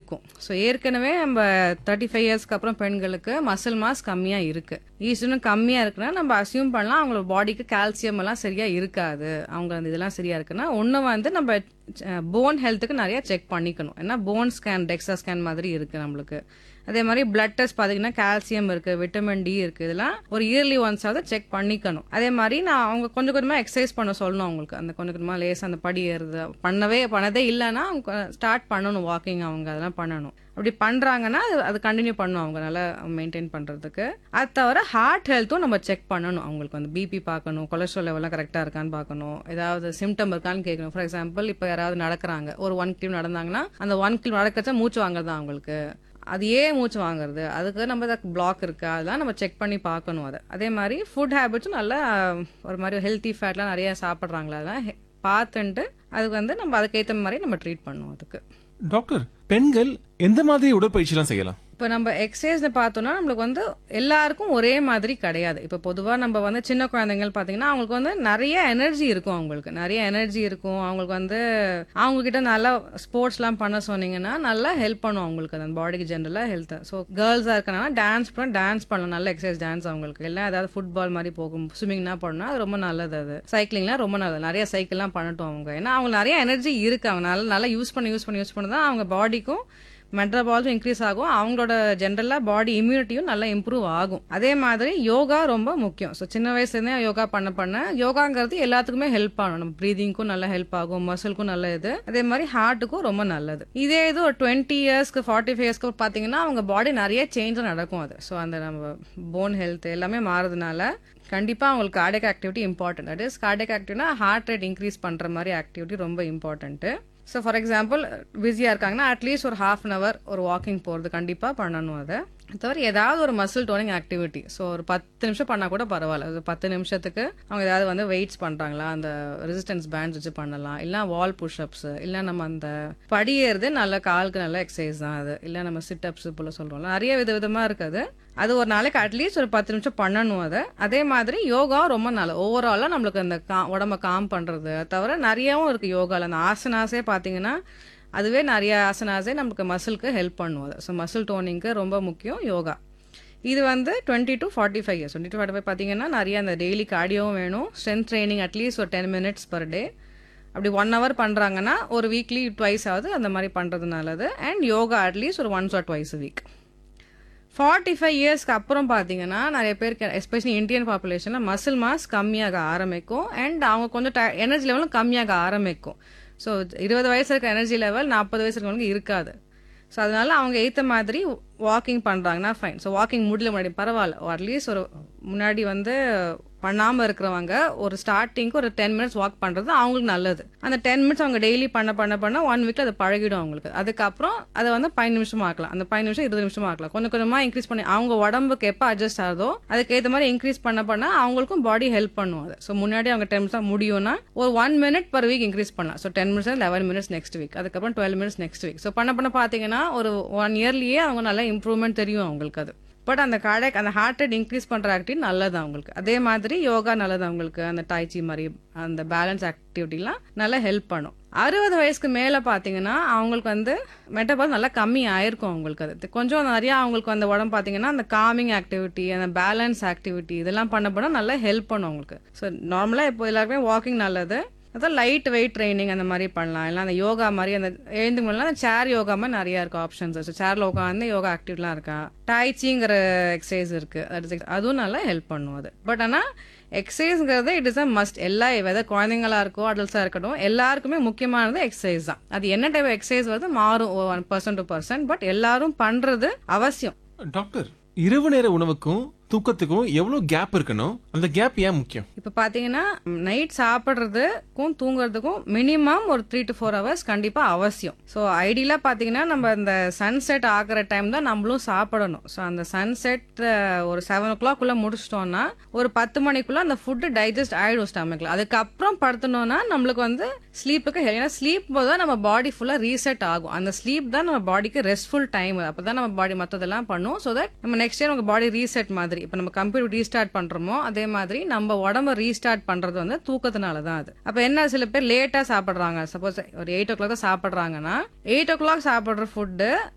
இருக்கும் ஸோ ஏற்கனவே நம்ம தேர்ட்டி ஃபைவ் இயர்ஸ்க்கு அப்புறம் பெண்களுக்கு மசில் மாஸ் கம்மியாக இருக்கு ஈஸ்டர்னும் கம்மியாக இருக்குன்னா நம்ம அசியூம் பண்ணலாம் அவங்களோட பாடிக்கு கால்சியம் எல்லாம் சரியா இருக்காது அவங்க அந்த இதெல்லாம் சரியா இருக்குன்னா ஒன்று வந்து நம்ம போன் ஹெல்த்துக்கு நிறைய செக் பண்ணிக்கணும் ஏன்னா போன் ஸ்கேன் டெக்ஸா ஸ்கேன் மாதிரி இருக்கு நம்மளுக்கு அதே மாதிரி பிளட் டெஸ்ட் பார்த்தீங்கன்னா கால்சியம் இருக்கு விட்டமின் டி இருக்கு இதெல்லாம் ஒரு இயர்லி ஒன்ஸ் ஆகுது செக் பண்ணிக்கணும் அதே மாதிரி நான் அவங்க கொஞ்சம் கொஞ்சமாக எக்ஸசைஸ் பண்ண சொல்லணும் அவங்களுக்கு அந்த கொஞ்சம் கொஞ்சமாக லேஸ் அந்த படி ஏறுது பண்ணவே பண்ணதே இல்லைன்னா அவங்க ஸ்டார்ட் பண்ணணும் வாக்கிங் அவங்க அதெல்லாம் பண்ணணும் அப்படி பண்றாங்கன்னா அது அது கண்டினியூ பண்ணணும் அவங்க நல்லா மெயின்டைன் பண்றதுக்கு அது தவிர ஹார்ட் ஹெல்த்தும் நம்ம செக் பண்ணணும் அவங்களுக்கு வந்து பிபி பார்க்கணும் கொலஸ்ட்ரால் லெவலாம் கரெக்டாக இருக்கான்னு பார்க்கணும் ஏதாவது சிம்டம் இருக்கான்னு கேட்கணும் ஃபார் எக்ஸாம்பிள் இப்போ யாராவது நடக்கிறாங்க ஒரு ஒன் கிலோ நடந்தாங்கன்னா அந்த ஒன் கிலோ நடக்கச்சா மூச்சு வாங்குறது தான் அவங்களுக்கு அது ஏன் மூச்சு வாங்குறது அதுக்கு நம்ம பிளாக் இருக்கா அதெல்லாம் நம்ம செக் பண்ணி பார்க்கணும் அதை அதே மாதிரி ஃபுட் ஹேபிட்ஸும் நல்லா ஒரு மாதிரி ஹெல்த்தி ஃபேட்லாம் நிறைய சாப்பிட்றாங்களா அதெல்லாம் ஹெ- பார்த்துட்டு அதுக்கு வந்து நம்ம அதுக்கேற்ற மாதிரி நம்ம ட்ரீட் பண்ணுவோம் அதுக்கு டாக்டர் பெண்கள் எந்த மாதிரி உடற்பயிற்சிலாம் செய்யலாம் இப்போ நம்ம எக்ஸசைஸ்ல பார்த்தோம்னா நம்மளுக்கு வந்து எல்லாருக்கும் ஒரே மாதிரி கிடையாது இப்போ பொதுவாக நம்ம வந்து சின்ன குழந்தைங்கள் பார்த்தீங்கன்னா அவங்களுக்கு வந்து நிறைய எனர்ஜி இருக்கும் அவங்களுக்கு நிறைய எனர்ஜி இருக்கும் அவங்களுக்கு வந்து அவங்க கிட்ட நல்லா ஸ்போர்ட்ஸ்லாம் பண்ண சொன்னீங்கன்னா நல்லா ஹெல்ப் பண்ணும் அவங்களுக்கு அந்த பாடிக்கு ஜென்ரலாக ஹெல்த் ஸோ கேர்ள்ஸாக இருக்கனால டான்ஸ் பண்ண டான்ஸ் பண்ணலாம் நல்ல எக்ஸசைஸ் டான்ஸ் அவங்களுக்கு இல்லை ஏதாவது ஃபுட்பால் மாதிரி போகும் ஸ்விம்மிங்னா பண்ணா அது ரொம்ப நல்லது அது சைக்கிளிங்லாம் ரொம்ப நல்லது நிறைய சைக்கிள்லாம் பண்ணட்டும் அவங்க ஏன்னா அவங்க நிறைய எனர்ஜி இருக்கு அவங்க நல்லா நல்லா யூஸ் பண்ணி யூஸ் பண்ணி யூஸ் பண்ணி தான் அவங்க பாடிக்கும் மெட்ரபால்ஸும் இன்க்ரீஸ் ஆகும் அவங்களோட ஜென்ரலாக பாடி இம்யூனிட்டியும் நல்லா இம்ப்ரூவ் ஆகும் அதே மாதிரி யோகா ரொம்ப முக்கியம் ஸோ சின்ன வயசுலேருந்தே யோகா பண்ண பண்ண யோகாங்கிறது எல்லாத்துக்குமே ஹெல்ப் ஆகும் நம்ம ப்ரீதிங்க்கும் நல்லா ஹெல்ப் ஆகும் மசில்க்கும் நல்ல இது அதே மாதிரி ஹார்ட்டுக்கும் ரொம்ப நல்லது இதே இது ஒரு டுவெண்ட்டி இயர்ஸ்க்கு ஃபார்ட்டி ஃபைவ் இயர்ஸ்க்கு பார்த்தீங்கன்னா அவங்க பாடி நிறைய சேஞ்ச் நடக்கும் அது ஸோ அந்த நம்ம போன் ஹெல்த் எல்லாமே மாறதுனால கண்டிப்பாக அவங்களுக்கு cardiac activity important that is cardiac ஆக்டிவிட்டினா ஹார்ட் ரேட் இன்க்ரீஸ் பண்ணுற மாதிரி ஆக்டிவிட்டி ரொம்ப இம்பார்ட்டன்ட்டு ஸோ ஃபார் எக்ஸாம்பிள் பிஸியாக இருக்காங்கன்னா அட்லீஸ்ட் ஒரு ஹாஃப் அன் ஹவர் ஒரு வாக்கிங் போகிறது கண்டிப்பாக பண்ணணும் அதை தவிர ஏதாவது ஒரு மசில் டோனிங் ஆக்டிவிட்டி ஸோ ஒரு பத்து நிமிஷம் பண்ணால் கூட பரவாயில்ல ஒரு பத்து நிமிஷத்துக்கு அவங்க ஏதாவது வந்து வெயிட்ஸ் பண்ணுறாங்களா அந்த ரெசிஸ்டன்ஸ் பேண்ட்ஸ் வச்சு பண்ணலாம் இல்லை வால் புஷ்அப்ஸ் இல்லை நம்ம அந்த படியேறது நல்ல காலுக்கு நல்ல எக்ஸசைஸ் தான் அது இல்லை நம்ம சிட்டப்ஸ் போல சொல்கிறோம்ல நிறைய வித விதமாக இருக்குது அது ஒரு நாளைக்கு அட்லீஸ்ட் ஒரு பத்து நிமிஷம் பண்ணணும் அதை அதே மாதிரி யோகா ரொம்ப நல்ல ஓவராலாக நம்மளுக்கு அந்த கா உடம்ப காம் பண்ணுறது தவிர நிறையவும் இருக்குது யோகாவில் அந்த ஆசனாஸே பார்த்தீங்கன்னா அதுவே நிறைய ஆசனாஸே நமக்கு மசிலுக்கு ஹெல்ப் பண்ணும் அது ஸோ மசில் டோனிங்க்கு ரொம்ப முக்கியம் யோகா இது வந்து twenty to forty five years twenty to forty five பார்த்தீங்கன்னா நிறைய அந்த டெய்லி கார்டியோவும் வேணும் ஸ்ட்ரென்த் ட்ரைனிங் அட்லீஸ்ட் ஒரு டென் மினிட்ஸ் பர் டே அப்படி ஒன் ஹவர் பண்ணுறாங்கன்னா ஒரு வீக்லி ட்வைஸ் ஆகுது அந்த மாதிரி பண்ணுறது நல்லது அண்ட் யோகா அட்லீஸ்ட் ஒரு once or twice week forty five இயர்ஸ்க்கு அப்புறம் பார்த்தீங்கன்னா நிறைய பேருக்கு எஸ்பெஷலி இந்தியன் பாப்புலேஷனில் மசில் மாஸ் கம்மியாக ஆரம்பிக்கும் அண்ட் அவங்க கொஞ்சம் எனர்ஜி லெவலும் கம்மியாக ஆரம்பிக்கும் ஸோ இருபது வயசு இருக்க எனர்ஜி லெவல் நாற்பது வயசு இருக்கவங்களுக்கு இருக்காது ஸோ அதனால அவங்க ஏற்ற மாதிரி வாக்கிங் பண்ணுறாங்கன்னா ஃபைன் ஸோ வாக்கிங் முடியல முன்னாடி பரவாயில்ல அட்லீஸ்ட் ஒரு முன்னாடி வந்து பண்ணாமல் இருக்கிறவங்க ஒரு ஸ்டார்டிங்க்கு ஒரு டென் மினிட்ஸ் வாக் பண்ணுறது அவங்களுக்கு நல்லது அந்த டென் மினிட்ஸ் அவங்க டெய்லி பண்ண பண்ண பண்ண ஒன் வீக்ல அது பழகிடும் அவங்களுக்கு அதுக்கப்புறம் அதை வந்து பதினஞ்சு நிமிஷம் ஆக்கலாம் அந்த பதினஞ்சு நிமிஷம் இருபது நிமிஷம் ஆக்கலாம் கொஞ்சம் கொஞ்சமாக இன்க்ரீஸ் பண்ணி அவங்க உடம்புக்கு எப்போ அட்ஜஸ்ட் ஆகுதோ அதுக்கேற்ற மாதிரி இன்க்ரீஸ் பண்ண பண்ண அவங்களுக்கும் பாடி ஹெல்ப் பண்ணும் அது ஸோ முன்னாடி அவங்க டென் மினிட்ஸ் முடியும்னா ஒரு one minute per week increase பண்ணலாம் so ten minutes eleven minutes next week அதுக்கப்புறம் twelve minutes next week so பண்ண பண்ண பார்த்தீங்கன்னா ஒரு ஒன் இயர்லயே அவங்க நல்லா இம்ப்ரூவ்மெண்ட் தெரியும் அவங்களுக்கு அது பட் அந்த கார்டக் அந்த ஹார்ட் ரேட் இன்க்ரீஸ் பண்ற ஆக்டிவிட்டி நல்லது அவங்களுக்கு அதே மாதிரி யோகா நல்லது அவங்களுக்கு அந்த டாய்ச்சி மாதிரி அந்த பேலன்ஸ் ஆக்டிவிட்டிலாம் நல்லா ஹெல்ப் பண்ணும் அறுபது வயசுக்கு மேல பாத்தீங்கன்னா அவங்களுக்கு வந்து மெட்டபால் நல்லா கம்மி ஆயிருக்கும் அவங்களுக்கு அது கொஞ்சம் நிறைய அவங்களுக்கு அந்த உடம்பு பாத்தீங்கன்னா அந்த காமிங் ஆக்டிவிட்டி அந்த பேலன்ஸ் ஆக்டிவிட்டி இதெல்லாம் பண்ண பண்ண நல்லா ஹெல்ப் பண்ணும் அவங்களுக்கு ஸோ நார்மலா இப்போ எல்லாருக்குமே வாக்கிங் நல்லது அதான் லைட் வெயிட் ட்ரைனிங் அந்த மாதிரி பண்ணலாம் இல்லை அந்த யோகா மாதிரி அந்த எழுந்து பண்ணலாம் அந்த சேர் யோகா மாதிரி நிறைய இருக்கு ஆப்ஷன்ஸ் ஸோ சேர்ல உட்காந்து யோகா ஆக்டிவ்லாம் இருக்கா டாய்ச்சிங்கிற எக்ஸசைஸ் இருக்கு அது அதுவும் நல்லா ஹெல்ப் பண்ணும் அது பட் ஆனால் எக்ஸசைஸ்ங்கிறது இட் இஸ் அ மஸ்ட் எல்லா வெதர் குழந்தைங்களா இருக்கோ அடல்ட்ஸாக இருக்கட்டும் எல்லாருக்குமே முக்கியமானது எக்ஸசைஸ் தான் அது என்ன டைப் எக்ஸசைஸ் வந்து மாறும் one percent to percent but எல்லாரும் பண்றது அவசியம் டாக்டர் இரவு நேர உணவுக்கும் தூக்கத்துக்கும் எவ்வளவு கேப் இருக்கணும் அந்த கேப் ஏன் முக்கியம் இப்போ பார்த்தீங்கன்னா நைட் சாப்பிட்றதுக்கும் தூங்குறதுக்கும் மினிமம் ஒரு த்ரீ டு ஃபோர் ஹவர்ஸ் கண்டிப்பாக அவசியம் ஸோ ஐடியலாக பார்த்தீங்கன்னா நம்ம இந்த சன்செட் ஆகிற டைம் தான் நம்மளும் சாப்பிடணும் ஸோ அந்த சன்செட் ஒரு செவன் ஓ கிளாக்குள்ளே முடிச்சிட்டோம்னா ஒரு பத்து மணிக்குள்ள அந்த ஃபுட்டு டைஜஸ்ட் ஆயிடும் ஸ்டமக்ல அதுக்கப்புறம் படுத்தணும்னா நம்மளுக்கு வந்து ஸ்லீப்புக்கு ஏன்னா ஸ்லீப் போது தான் நம்ம பாடி ஃபுல்லாக ரீசெட் ஆகும் அந்த ஸ்லீப் தான் நம்ம பாடிக்கு ரெஸ்ட்ஃபுல் டைம் அப்போ தான் நம்ம பாடி மற்றதெல்லாம் பண்ணும் ஸோ தட் நம்ம நெக்ஸ்ட் டே நம்ம பாடி ரீசெட் மாதிரி இப்போ நம்ம கம்ப்யூட்டர் ரீஸ்டார்ட் பண்றோமோ அதே மாதிரி நம்ம உடம்ப ரீஸ்டார்ட் பண்றது வந்து தூக்கத்தினால தான் அது அப்ப என்ன சில பேர் லேட்டா சாப்பிடுறாங்க சப்போஸ் ஒரு எயிட் ஓ கிளாக் தான் சாப்பிடுறாங்கன்னா எயிட் ஓ கிளாக் சாப்பிடுற ஃபுட்டு